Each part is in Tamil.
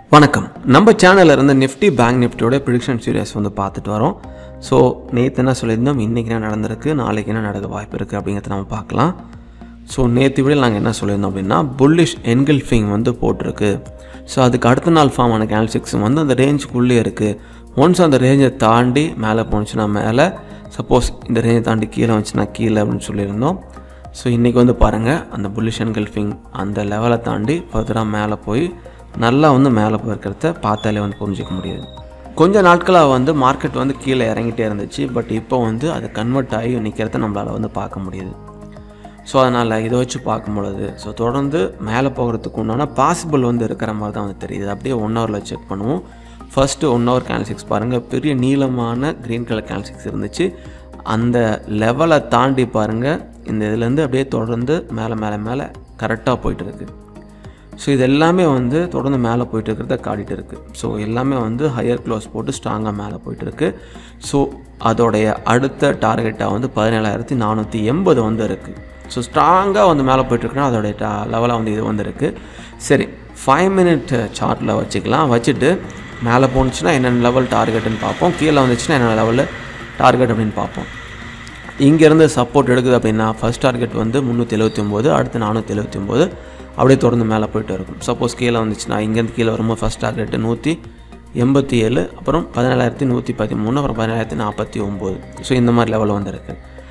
வணக்கம் நம்ம சேனலில் இருந்த நிஃப்டி பேங்க் நிஃப்டியோட ப்ரிடிக்ஷன் சீரியஸ் வந்து பார்த்துட்டு வரோம் ஸோ நேற்று என்ன சொல்லியிருந்தோம் இன்றைக்கி என்ன நடந்திருக்கு நாளைக்கு என்ன நடக்க வாய்ப்பு இருக்குது அப்படிங்கிறத நம்ம பார்க்கலாம் ஸோ நேற்று விட நாங்கள் என்ன சொல்லியிருந்தோம் அப்படின்னா புல்லிஷ் என்கில்ஃபிங் வந்து போட்டிருக்கு ஸோ அதுக்கு அடுத்த நாள் ஃபார்ம் ஆன கேல்சிக்ஸ் வந்து அந்த ரேஞ்சுக்குள்ளே இருக்குது ஒன்ஸ் அந்த ரேஞ்சை தாண்டி மேலே போணுச்சுன்னா மேலே சப்போஸ் இந்த ரேஞ்சை தாண்டி கீழே வந்துச்சுன்னா கீழே அப்படின்னு சொல்லியிருந்தோம் ஸோ இன்றைக்கி வந்து பாருங்கள் அந்த புல்லிஷ் என்கில்ஃபிங் அந்த லெவலை தாண்டி ஃபர்தராக மேலே போய் நல்லா வந்து மேலே போயிருக்கிறத பார்த்தாலே வந்து புரிஞ்சிக்க முடியுது கொஞ்ச நாட்களாக வந்து மார்க்கெட் வந்து கீழே இறங்கிட்டே இருந்துச்சு பட் இப்போ வந்து அது கன்வெர்ட் ஆகி நிற்கிறத நம்மளால் வந்து பார்க்க முடியுது ஸோ அதனால் இதை வச்சு பார்க்கும் பொழுது ஸோ தொடர்ந்து மேலே போகிறதுக்கு உண்டான பாசிபிள் வந்து இருக்கிற மாதிரி தான் வந்து தெரியுது அப்படியே ஒன் ஹவரில் செக் பண்ணுவோம் ஃபஸ்ட்டு ஒன் ஹவர் கேல்சிக்ஸ் பாருங்கள் பெரிய நீளமான க்ரீன் கலர் கேல்சிக்ஸ் இருந்துச்சு அந்த லெவலை தாண்டி பாருங்கள் இந்த இதுலேருந்து அப்படியே தொடர்ந்து மேலே மேலே மேலே கரெக்டாக போயிட்டு இருக்குது ஸோ இது எல்லாமே வந்து தொடர்ந்து மேலே போயிட்டு இருக்கிறத காட்டிகிட்டு இருக்குது ஸோ எல்லாமே வந்து ஹையர் க்ளோஸ் போட்டு ஸ்ட்ராங்காக மேலே போயிட்டு இருக்கு ஸோ அதோடைய அடுத்த டார்கெட்டாக வந்து பதினேழாயிரத்தி நானூற்றி எண்பது வந்து இருக்குது ஸோ ஸ்ட்ராங்காக வந்து மேலே போயிட்டுருக்குன்னா அதோடைய டா லெவலாக வந்து இது வந்து இருக்குது சரி ஃபைவ் மினிட் சார்ட்டில் வச்சுக்கலாம் வச்சுட்டு மேலே போணுச்சுன்னா என்னென்ன லெவல் டார்கெட்டுன்னு பார்ப்போம் கீழே வந்துச்சுன்னா என்னென்ன லெவலில் டார்கெட் அப்படின்னு பார்ப்போம் இங்கேருந்து சப்போர்ட் எடுக்குது அப்படின்னா ஃபஸ்ட் டார்கெட் வந்து முந்நூற்றி எழுபத்தி ஒம்பது அடுத்து நானூற்றி எழுபத்தி ஒம்பது அப்படியே தொடர்ந்து மேலே போயிட்டு இருக்கும் சப்போஸ் கீழே வந்துச்சுன்னா இங்கேருந்து கீழே வரும்போது ஃபஸ்ட் டார்கெட்டு நூற்றி எண்பத்தி ஏழு அப்புறம் பதினேழாயிரத்தி நூற்றி பதிமூணு அப்புறம் பதினேழாயிரத்தி நாற்பத்தி ஒம்பது ஸோ இந்த மாதிரி லெவல் வந்திருக்கு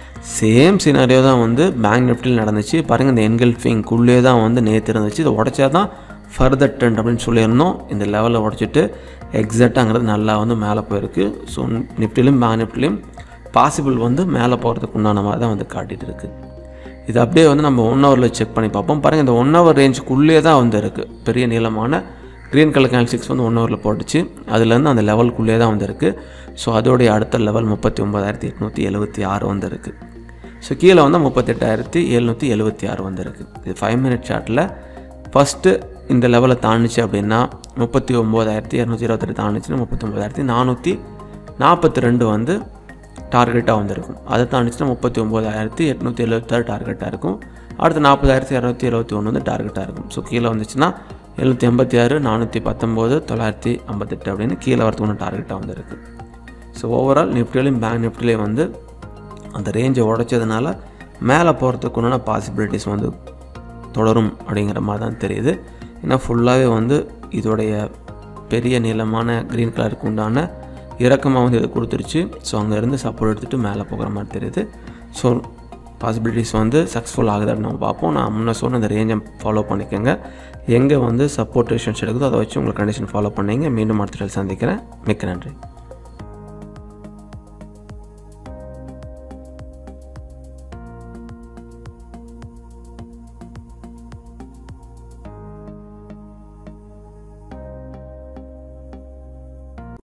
சேம் சினாரியோ தான் வந்து பேங்க் நிஃப்டியில் நடந்துச்சு பாருங்கள் இந்த என்கல்ஃபிங்குள்ளே தான் வந்து நேற்று இருந்துச்சு இதை உடச்சா தான் ஃபர்தர் ட்ரெண்ட் அப்படின்னு சொல்லியிருந்தோம் இந்த லெவலை உடச்சிட்டு எக்ஸாக்டாங்கிறது நல்லா வந்து மேலே போயிருக்கு ஸோ நிஃப்டிலையும் பேங்க் நிஃப்டிலையும் பாசிபிள் வந்து மேலே போகிறதுக்கு உண்டான மாதிரி தான் வந்து காட்டிகிட்டு இருக்குது இது அப்படியே வந்து நம்ம ஒன் ஹவரில் செக் பண்ணி பார்ப்போம் பாருங்கள் இந்த ஒன் ஹவர் ரேஞ்சுக்குள்ளே தான் வந்து இருக்குது பெரிய நீளமான க்ரீன் கலர் கேல்சிக்ஸ் வந்து ஒன் ஹவரில் போட்டுச்சு அதுலேருந்து அந்த லெவலுக்குள்ளே தான் வந்து இருக்குது ஸோ அதோடைய அடுத்த லெவல் முப்பத்தி ஒம்பதாயிரத்தி எட்நூற்றி எழுபத்தி ஆறு வந்து இருக்குது ஸோ கீழே வந்து முப்பத்தெட்டாயிரத்தி எழுநூற்றி எழுபத்தி ஆறு வந்து இருக்குது இது ஃபைவ் மினிட் சார்ட்டில் ஃபஸ்ட்டு இந்த லெவலை தாண்டுச்சு அப்படின்னா முப்பத்தி ஒம்போதாயிரத்தி இரநூத்தி இருபத்தெட்டு தாண்டுச்சுன்னா முப்பத்தி ஒம்போதாயிரத்தி நானூற்றி நாற்பத்தி ரெண்டு வந்து டார்கெட்டாக வந்திருக்கும் அதை தாண்டிச்சுன்னா முப்பத்தி ஒம்போதாயிரத்தி எட்நூற்றி எழுபத்தாறு டார்கெட்டாக இருக்கும் அடுத்து நாற்பதாயிரத்தி இரநூத்தி எழுபத்தி ஒன்று வந்து டார்கெட்டாக இருக்கும் ஸோ கீழே வந்துச்சுன்னா எழுநூற்றி எண்பத்தி ஆறு நானூற்றி பத்தொம்போது தொள்ளாயிரத்தி ஐம்பத்தெட்டு அப்படின்னு கீழே வரதுக்கு ஒன்று டார்கெட்டாக வந்திருக்கு ஸோ ஓவரால் நிஃப்டிலையும் பேங்க் நிஃப்டிலையும் வந்து அந்த ரேஞ்சை உடைச்சதுனால மேலே போகிறதுக்கு உண்டான பாசிபிலிட்டிஸ் வந்து தொடரும் அப்படிங்கிற மாதிரி தான் தெரியுது ஏன்னா ஃபுல்லாகவே வந்து இதோடைய பெரிய நீளமான க்ரீன் கலருக்கு உண்டான இறக்கமாக வந்து இது கொடுத்துருச்சு ஸோ அங்கேருந்து சப்போர்ட் எடுத்துகிட்டு மேலே போகிற மாதிரி தெரியுது ஸோ பாசிபிலிட்டிஸ் வந்து சக்ஸஸ்ஃபுல் ஆகுது அப்படின்னு நம்ம பார்ப்போம் நான் முன்ன சொன்ன அந்த ரேஞ்சை ஃபாலோ பண்ணிக்கோங்க எங்கே வந்து சப்போர்ட் ரெஷன்ஸ் எடுக்குதோ அதை வச்சு உங்களுக்கு கண்டிஷன் ஃபாலோ பண்ணீங்க மீண்டும் அடுத்த சந்திக்கிறேன் மிக்க நன்றி